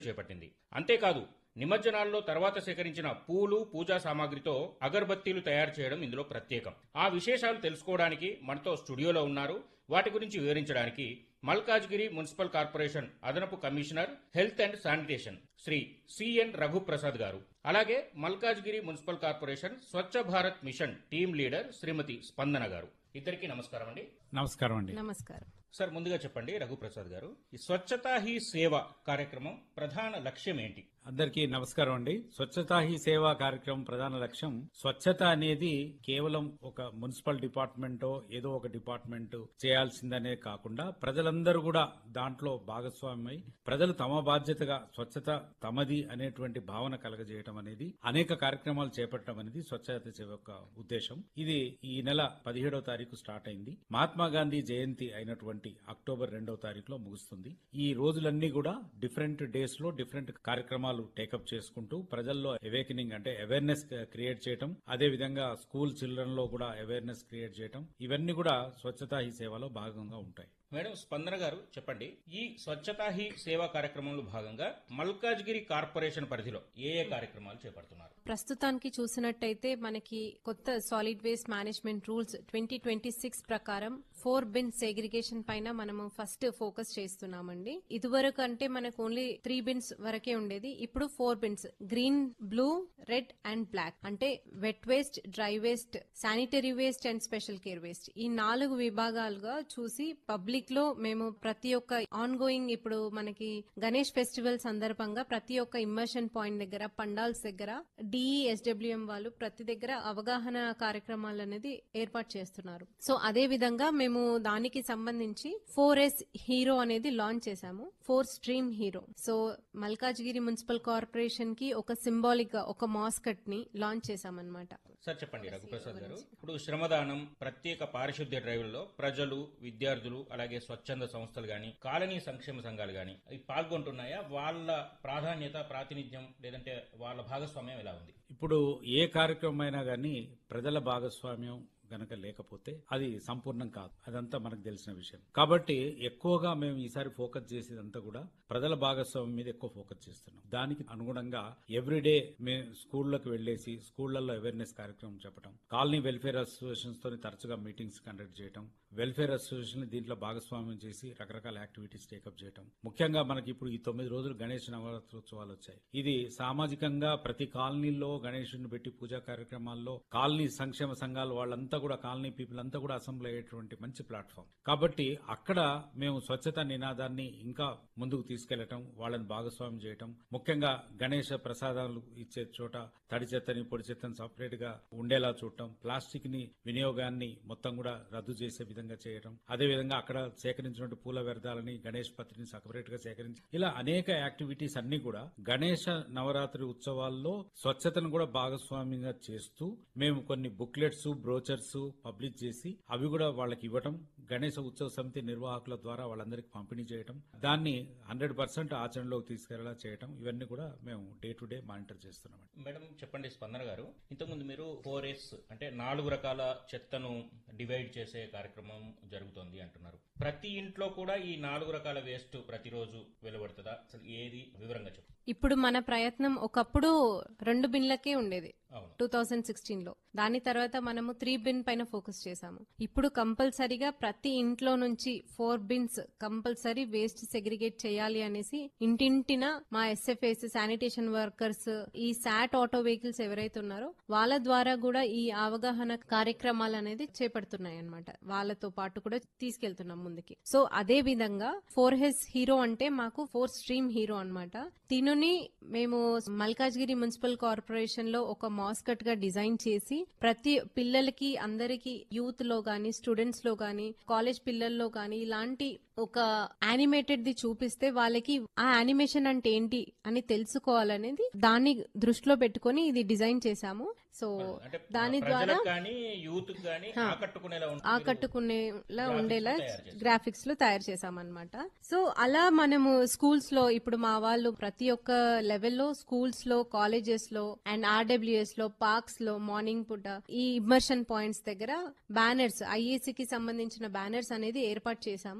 చేపట్టింది అంతేకాదు నిమజ్జనాల్లో తర్వాత సేకరించిన పూలు పూజా సామాగ్రితో అగరబత్తీలు తయారు చేయడం ఇందులో ప్రత్యేకం ఆ విశేషాలు తెలుసుకోవడానికి మనతో స్టూడియోలో ఉన్నారు వాటి గురించి వివరించడానికి మల్కాజ్గిరి మున్సిపల్ కార్పొరేషన్ అదనపు commissioner health and sanitation Shri CN Raghuprasad garu అలాగే Malkajgiri municipal corporation Swachh Bharat mission team leader Shrimati Spandana garu ఇద్దరికి నమస్కారం అండి నమస్కారం అండి నమస్కారం సార్ ముందుగా చెప్పండి రఘుప్రసాద్ గారు ఈ స్వచ్ఛతా హీ సేవ కార్యక్రమం ప్రధాన లక్ష్యం ఏంటి అందరికీ నమస్కారం అండి స్వచ్ఛతా హీ సేవా కార్యక్రమం ప్రధాన లక్ష్యం స్వచ్ఛత అనేది కేవలం ఒక మున్సిపల్ డిపార్ట్మెంటో ఏదో ఒక డిపార్ట్మెంట్ చేయాల్సిందనే కాకుండా ప్రజలందరూ కూడా దాంట్లో భాగస్వామ్యమై ప్రజలు తమ బాధ్యతగా స్వచ్ఛత తమది అనేటువంటి భావన కలగజేయటం అనేది అనేక కార్యక్రమాలు చేపట్టడం అనేది స్వచ్ఛత సేవ యొక్క ఉద్దేశం ఇది ఈ నెల పదిహేడవ తారీఖు స్టార్ట్ అయింది మహాత్మా గాంధీ జయంతి అయినటువంటి అక్టోబర్ రెండవ తారీఖులో ముగుస్తుంది ఈ రోజులన్నీ కూడా డిఫరెంట్ డేస్ లో డిఫరెంట్ కార్యక్రమాలు టేకప్ చేసుకుంటూ ప్రజల్లో అవేకనింగ్ అంటే అవేర్నెస్ క్రియేట్ చేయటం అదే విధంగా స్కూల్ చిల్డ్రన్ లో కూడా అవేర్నెస్ క్రియేట్ చేయటం ఇవన్నీ కూడా స్వచ్ఛతా హీ సేవలో భాగంగా ఉంటాయి మేడం స్పందన గారు చెప్పండి ఈ స్వచ్ఛతా హీ సేవా కార్యక్రమంలో భాగంగా మల్కాజ్గిరి కార్పొరేషన్ పరిధిలో ఏ ఏ కార్యక్రమాలు చేపడుతున్నారు ప్రస్తుతానికి చూసినట్టయితే మనకి కొత్త solid waste management rules twenty twenty six ప్రకారం ఫోర్ బిన్ సెగ్రిగేషన్ పైన మనము ఫస్ట్ ఫోకస్ చేస్తున్నామండి ఇదివరకు అంటే మనకు ఓన్లీ త్రీ బిన్స్ వరకే ఉండేది ఇప్పుడు four bins green blue red and black అంటే wet waste dry waste sanitary waste and special care waste ఈ నాలుగు విభాగాలుగా చూసి పబ్లిక్ లో మేము ప్రతి ఒక్క ఆన్ గోయింగ్ ఇప్పుడు మనకి గణేష్ ఫెస్టివల్ సందర్భంగా ప్రతి ఒక్క ఇమ్మర్షన్ పాయింట్ దగ్గర పండాల్స్ దగ్గర డిఈ ఎస్డబ్ల్యూఎం వాళ్ళు ప్రతి దగ్గర అవగాహన కార్యక్రమాలు అనేది ఏర్పాటు చేస్తున్నారు సో అదే విధంగా మేము దానికి సంబంధించి ఫోర్ ఎస్ హీరో అనేది లాంచ్ చేశాము four stream hero so Malkajgiri municipal corporation కి ఒక సింబాలిక్ గా ఒక మాస్కట్ ని లాంచ్ చేశామన్నమాట సార్ చెప్పండి రఘుప్రసాద్ గారు ఇప్పుడు శ్రమదానం ప్రత్యేక పారిశుద్ధ్య డ్రైవ్లలో ప్రజలు విద్యార్థులు అలాగే స్వచ్ఛంద సంస్థలు గాని కాలనీ సంక్షేమ సంఘాలు గాని అవి పాల్గొంటున్నాయా వాళ్ళ ప్రాధాన్యత ప్రాతినిధ్యం లేదంటే వాళ్ళ భాగస్వామ్యం ఎలా ఉంది ఇప్పుడు ఏ కార్యక్రమం అయినా కానీ ప్రజల భాగస్వామ్యం గనక లేకపోతే అది సంపూర్ణం కాదు అదంతా మనకు తెలిసిన విషయం కాబట్టి ఎక్కువగా మేము ఈసారి ఫోకస్ చేసేదంతా కూడా ప్రజల భాగస్వామ్యం మీద ఎక్కువ ఫోకస్ చేస్తున్నాం దానికి అనుగుణంగా ఎవ్రీడే మేము స్కూళ్ళకి వెళ్లేసి స్కూళ్లలో అవేర్నెస్ కార్యక్రమం చెప్పడం కాలనీ వెల్ఫేర్ అసోసియేషన్స్ తో తరచుగా మీటింగ్స్ కండక్ట్ చేయడం వెల్ఫేర్ అసోసియేషన్ దీంట్లో భాగస్వామ్యం చేసి రకరకాల యాక్టివిటీస్ టేకప్ చేయడం ముఖ్యంగా మనకి ఇప్పుడు ఈ తొమ్మిది రోజులు గణేష్ నవరాత్రోత్సవాలు వచ్చాయి ఇది సామాజికంగా ప్రతి కాలనీలో గణేషుని పెట్టి పూజా కార్యక్రమాల్లో కాలనీ సంక్షేమ సంఘాలు వాళ్ళంతా కూడా కాలనీ పీపుల్ అంతా కూడా అసెంబ్లీ అయ్యేటువంటి మంచి ప్లాట్ఫామ్ కాబట్టి అక్కడ మేము స్వచ్ఛత నినాదాన్ని ఇంకా ముందుకు తీసుకెళ్లటం వాళ్ళని భాగస్వామ్యం చేయటం ముఖ్యంగా గణేష ప్రసాదాలు ఇచ్చే చోట తడి చెత్తని పొడి చెత్తని సపరేట్ గా ఉండేలా చూడటం ప్లాస్టిక్ ని వినియోగాన్ని మొత్తం కూడా రద్దు చేసే విధంగా చేయడం అదే విధంగా అక్కడ సేకరించినటువంటి పూల వ్యర్థాలని గణేష్ పత్రిని సపరేట్ గా సేకరించి ఇలా అనేక యాక్టివిటీస్ అన్ని కూడా గణేష నవరాత్రి ఉత్సవాల్లో స్వచ్ఛతను కూడా భాగస్వామ్యంగా చేస్తూ మేము కొన్ని బుక్లెట్స్ బ్రోచర్స్ పబ్లిష్ చేసి అవి కూడా వాళ్ళకి ఇవ్వటం గణేశ ఉత్సవ సమితి నిర్వాహకుల ద్వారా వాళ్ళందరికీ పంపిణీ చేయటం దాన్ని హండ్రెడ్ పర్సెంట్ ఆచరణలోకి తీసుకెళ్లేలా చేయటం ఇవన్నీ కూడా మేము డే టు డే మానిటర్ చేస్తున్నాం మేడం చెప్పండి స్పందన గారు ఇంతకుముందు మీరు ఫోర్ ఎస్ అంటే నాలుగు రకాల చెత్తను డివైడ్ చేసే కార్యక్రమం జరుగుతోంది అంటున్నారు ప్రతి ఇంట్లో కూడా ఈ నాలుగు రకాల వేస్ట్ ప్రతిరోజు వెలువడుతుందా అసలు ఏది వివరంగా చెప్పు ఇప్పుడు మన ప్రయత్నం ఒకప్పుడు రెండు బిన్లకే ఉండేది అవును టూ థౌజండ్ సిక్స్టీన్ లో దాని తర్వాత మనము త్రీ బిన్ పైన ఫోకస్ చేశాము ఇప్పుడు కంపల్సరీగా ప్రతి ఇంట్లో నుంచి four bins compulsory waste segregate చేయాలి అనేసి ఇంటింటిన మా ఎస్ఎఫ్ఎస్ శానిటేషన్ వర్కర్స్ ఈ శాట్ ఆటో వెహికల్స్ ఎవరైతే ఉన్నారో వాళ్ళ ద్వారా కూడా ఈ అవగాహన కార్యక్రమాలు అనేది చేపడుతున్నాయి అనమాట వాళ్ళతో పాటు కూడా తీసుకెళ్తున్నాం ముందుకి సో అదే విధంగా ఫోర్ హెస్ హీరో అంటే మాకు ఫోర్ స్ట్రీమ్ హీరో అన్నమాట దీనిని మేము మల్కాజ్గిరి మున్సిపల్ కార్పొరేషన్ లో ఒక మాస్కట్ గా డిజైన్ చేసి ప్రతి పిల్లలకి అందరికి యూత్ లో గానీ స్టూడెంట్స్ లో గానీ కాలేజ్ పిల్లల్లో గానీ ఇలాంటి ఒక యానిమేటెడ్ ది చూపిస్తే వాళ్ళకి ఆ యానిమేషన్ అంటే ఏంటి అని తెలుసుకోవాలనేది దాన్ని దృష్టిలో పెట్టుకొని ఇది డిజైన్ చేశాము సో అంటే దాని ద్వారా ప్రజలకు కానీ యూత్ కానీ ఆకట్టుకునేలా ఉంటుంది. ఆకట్టుకునేలా graphics ఉండేలా తయారు చేశారు. గ్రాఫిక్స్ లో తయారు చేసామన్నమాట సో అలా మనము స్కూల్స్ లో ఇప్పుడు మా వాళ్ళు ప్రతి ఒక్క లెవెల్లో స్కూల్స్ లో కాలేజెస్ లో అండ్ ఆర్డబ్ల్యూఎస్ లో పార్క్స్ లో మార్నింగ్ పూట ఈ ఇమ్మర్షన్ పాయింట్స్ దగ్గర బ్యానర్స్ ఐఏసీ కి సంబంధించిన బ్యానర్స్ అనేది ఏర్పాటు చేశాము ప్రతి ఒక్క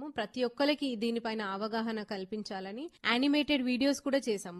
ఒక్కరికి దీనిపైన అవగాహన కల్పించాలని యానిమేటెడ్ వీడియోస్ కూడా చేసాము